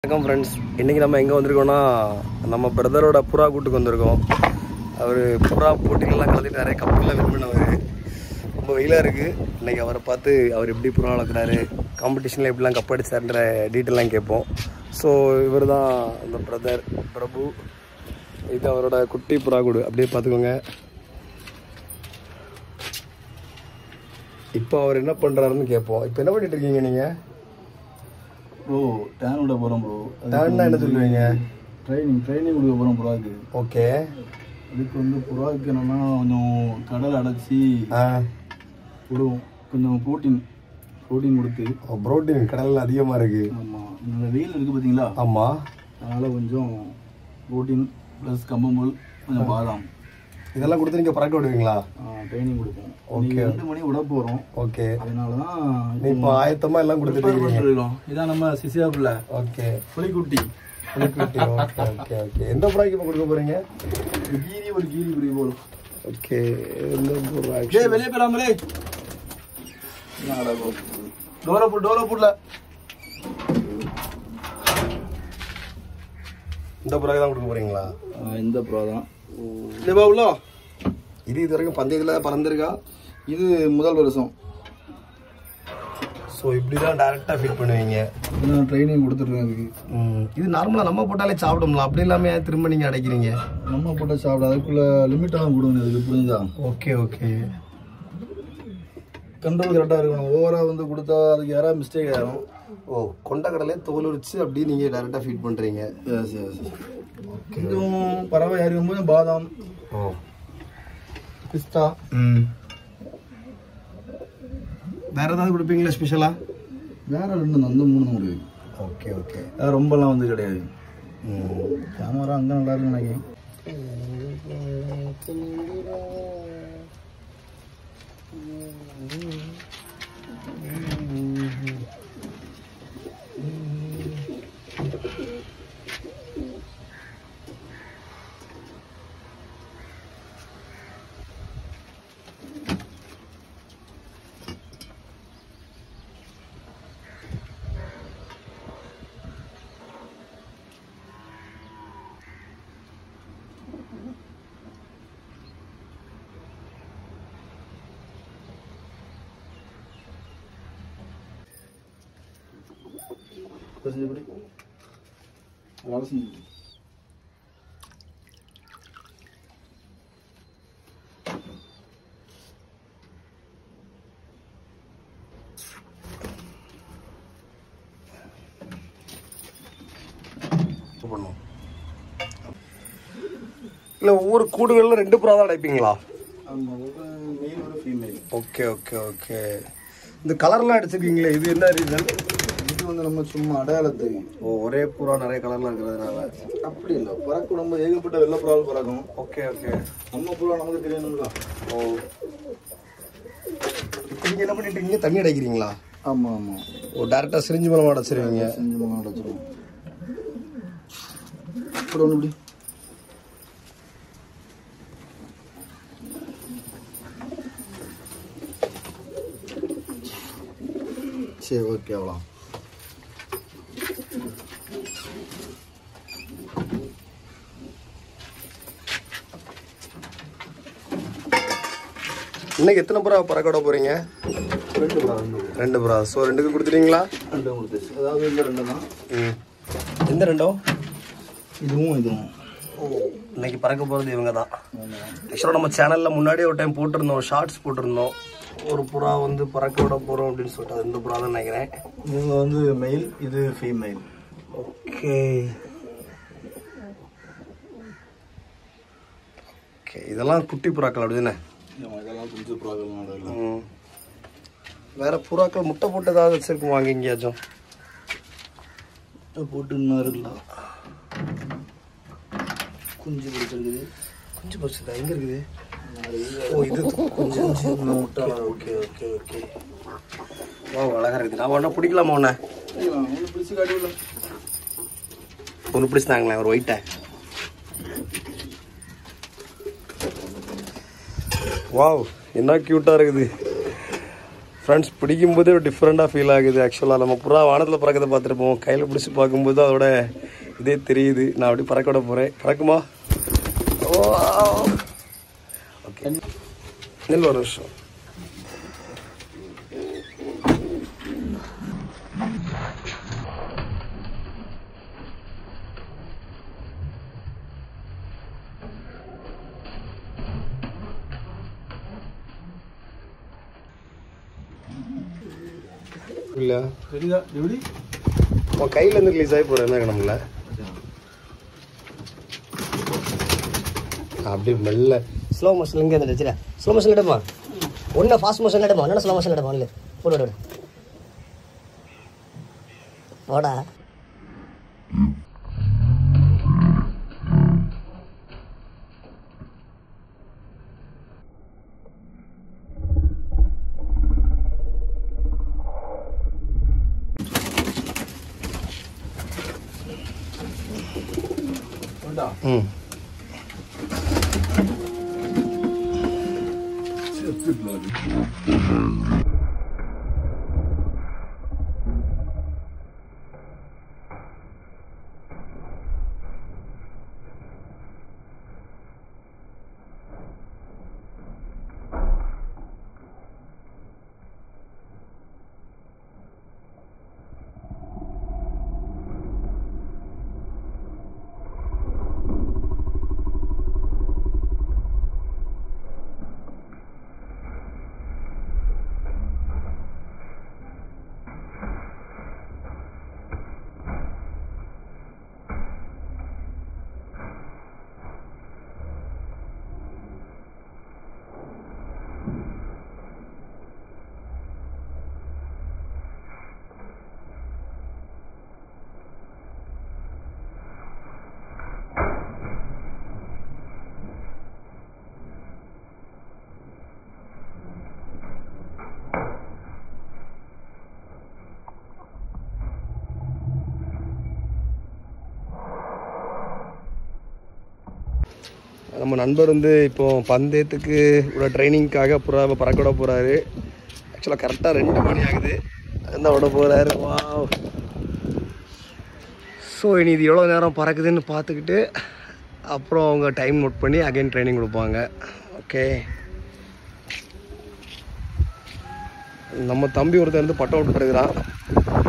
வணக்கம் ஃப்ரெண்ட்ஸ் இன்றைக்கி நம்ம எங்கே வந்திருக்கோம்னா நம்ம பிரதரோட புறா கூட்டுக்கு வந்திருக்கோம் அவர் புறா போட்டிகள்லாம் கலந்துட்டு நிறைய கப்பெல்லாம் வின் பண்ணவர் ரொம்ப வெயிலாக இருக்குது இன்றைக்கி அவரை பார்த்து அவர் எப்படி புறா வளர்க்குறாரு காம்படிஷனில் எப்படிலாம் கப் அடிச்சாருன்ற டீட்டெயிலாம் கேட்போம் ஸோ இவர் தான் அந்த பிரதர் பிரபு இது அவரோட குட்டி புறா கூடு அப்படியே பார்த்துக்கோங்க இப்போ அவர் என்ன பண்ணுறாருன்னு கேட்போம் இப்போ என்ன பண்ணிட்டு இருக்கீங்க நீங்கள் ப்ரோ டேன் விட போகிறோம் ப்ரோ டேன்னா என்ன சொல்லுவீங்க ட்ரைனிங் ட்ரைனிங் கொடுக்க போகிறோம் புறாக்கு ஓகே அதுக்கு வந்து புறாவுக்கு என்னன்னா கொஞ்சம் கடல் அடைச்சி ஆ விடுவோம் கொஞ்சம் ப்ரோட்டீன் ப்ரோட்டீன் கொடுத்து புரோட்டீன் கடல்ல அதிகமாக இருக்கு ஆமாம் இந்த வெயில் இருக்குது பார்த்தீங்களா ஆமாம் அதனால் கொஞ்சம் ப்ரோட்டீன் ப்ளஸ் கம்பம்புல் கொஞ்சம் பாதாம் இதெல்லாம் கொடுத்து நீங்கள் பறக்க விடுவீங்களா ட்ரைனிங் கொடுப்போம் Okay. இன்னைக்கு ரெண்டு மணி விட போகிறோம் ஓகே அதனால தான் நீ இப்போ ஆயத்தமாக எல்லாம் கொடுத்துட்டு இருக்கீங்க இருக்கோம் இதான் நம்ம சிசியாப்பில் ஓகே புலிக்குட்டி புலிக்குட்டி ஓகே ஓகே ஓகே எந்த ப்ராய்க்கு இப்போ கொடுக்க போகிறீங்க ஒரு கீரி ஒரு கீரி இப்படி போடும் ஓகே எந்த ப்ராய் டேய் வெளியே போயிடாமலே டோரை போட்டு டோரை போடல இந்த ப்ராய் தான் கொடுக்க போகிறீங்களா இந்த ப்ரோ தான் இல்லைப்பா உள்ள இது இது வரைக்கும் பந்தயத்தில் பறந்துருக்கா இது முதல் வருஷம் ஸோ இப்படி தான் டேரெக்டாக ஃபிட் பண்ணுவீங்க நான் ட்ரைனிங் கொடுத்துருக்கேன் அதுக்கு ம், இது நார்மலாக நம்ம போட்டாலே சாப்பிடும்ல அப்படி இல்லாமல் ஏன் திரும்ப நீங்கள் அடைக்கிறீங்க நம்ம போட்ட சாப்பிட அதுக்குள்ள லிமிட்டாக கொடுங்க அதுக்கு புரியுதா ஓகே ஓகே கண்ட்ரோல் கரெக்டாக இருக்கணும் ஓவராக வந்து கொடுத்தா அதுக்கு யாராவது மிஸ்டேக் ஆயிரும் ஓ கொண்டக்கடலே தோல் உரிச்சு அப்படியே நீங்கள் டேரெக்டாக ஃபீட் பண்ணுறீங்க எஸ் எஸ் கொஞ்சம் பறவை அறியும் போது பாதாம் ஓ பிஸ்தா ம் வேற ஏதாவது கொடுப்பீங்களா ஸ்பெஷலா வேற ரெண்டு தான், அந்த மூணு தான் முடியும் ஓகே ஓகே அது ரொம்பலாம் வந்து கிடையாது ம் கேமரா அங்கே நல்லா இருக்குன்னு நினைக்கிறேன் எப்படி அதாவது செஞ்சு பண்ணும் இல்லை ஒவ்வொரு கூடுகளில் ரெண்டு புறா தான் அடைப்பீங்களா ஆமாம் ஒரு மெயில் ஒரு ஃபீமேல் ஓகே ஓகே ஓகே இந்த கலர்லாம் அடிச்சிருக்கீங்களே இது என்ன ரீசன் இது வந்து நம்ம சும்மா அடையாளத்துக்கு ஓ ஒரே புறா நிறைய கலர்லாம் இருக்கிறதுனால அப்படி இல்லை பறக்க நம்ம ஏகப்பட்ட வெள்ளை புறால் பறக்கும் ஓகே ஓகே நம்ம புறா நமக்கு தெரியணும்ல ஓ இப்போ நீங்கள் என்ன பண்ணிட்டு இருக்கீங்க தண்ணி அடைக்கிறீங்களா ஆமாம் ஆமாம் ஓ டேரெக்டாக சிரிஞ்சு மூலமாக அடைச்சிருவீங்க செஞ்சு மணம் அடைச்சிடும் இப்படி ஒன்று இப்படி சரி ஓகே அவ்வளோ இன்னைக்கு எத்தனை புறா பறக்க விட போகிறீங்க ரெண்டு புறா ரெண்டு ரெண்டு புறா ஸோ ரெண்டுக்கு கொடுத்துட்டீங்களா ரெண்டு கொடுத்துச்சு அதாவது இந்த ரெண்டு தான் ம் எந்த ரெண்டோ இதுவும் இதுவும் இன்னைக்கு பறக்க போகிறது இவங்க தான் ஆக்சுவலாக நம்ம சேனலில் முன்னாடியே ஒரு டைம் போட்டிருந்தோம் ஷார்ட்ஸ் போட்டிருந்தோம் ஒரு புறா வந்து பறக்க விட போகிறோம் அப்படின்னு சொல்லிட்டு அது இந்த புறா தான் நினைக்கிறேன் இவங்க வந்து மெயில் இது ஃபீமேல் ஓகே ஓகே இதெல்லாம் குட்டி புறாக்கள் அப்படிதானே இதெல்லாம் கொஞ்சம் ப்ராப்ளம் நடக்கல ம் வேற புறாக்கள் முட்டை போட்டு ஏதாவது வச்சிருக்குமா அங்கே எங்கேயாச்சும் போட்டு இன்னும் இருக்கலாம் குஞ்சு பிடிச்சிருக்குது குஞ்சு பறிச்சுதா எங்கே இருக்குது ஓ இது குஞ்சு முட்டை ஓகே ஓகே ஓகே ஓ அழகா இருக்குது நான் ஒன்றா பிடிக்கலாமா ஒன்று ஒன்று பிடிச்சி காட்டிவிடல ஒன்று பிடிச்சிட்டாங்களே ஒரு ஒயிட்டை வாவ் என்ன க்யூட்டாக இருக்குது ஃப்ரெண்ட்ஸ் பிடிக்கும்போது ஒரு டிஃப்ரெண்ட்டாக ஃபீல் ஆகுது ஆக்சுவலாக நம்ம புறா வானத்தில் பறக்கிறத பார்த்துருப்போம் கையில் பிடிச்சி பார்க்கும்போது அதோட இதே தெரியுது நான் அப்படி பறக்க விட போகிறேன் பறக்குமா ஓகே நெல் ஒரு விஷயம் இல்லை சரிதா எப்படி உன் கையிலேருந்து ரிலீஸ் ஆகி போகிற என்ன கணமில்ல அப்படி மெல்ல ஸ்லோ மோஷன் இங்கே இருந்துட்டு சரியா ஸ்லோ மோஷன் எடுமா ஒன்று ஃபாஸ்ட் மோஷன் எடுமா ஒன்று ஸ்லோ மோஷன் எடுமா இல்லை போடு விடு போடா வேண்டா ம் நம்ம நண்பர் வந்து இப்போ பந்தயத்துக்கு உள்ள ட்ரைனிங்க்காக புறாவை பறக்க விட போகிறாரு ஆக்சுவலாக கரெக்டாக ரெண்டு மணி ஆகுது என்ன விட போகிறாரு வா ஸோ இனி இது எவ்வளோ நேரம் பறக்குதுன்னு பார்த்துக்கிட்டு அப்புறம் அவங்க டைம் நோட் பண்ணி அகைன் ட்ரைனிங் கொடுப்பாங்க ஓகே நம்ம தம்பி ஒருத்தர் வந்து பட்டம் விட்டுருக்குறான்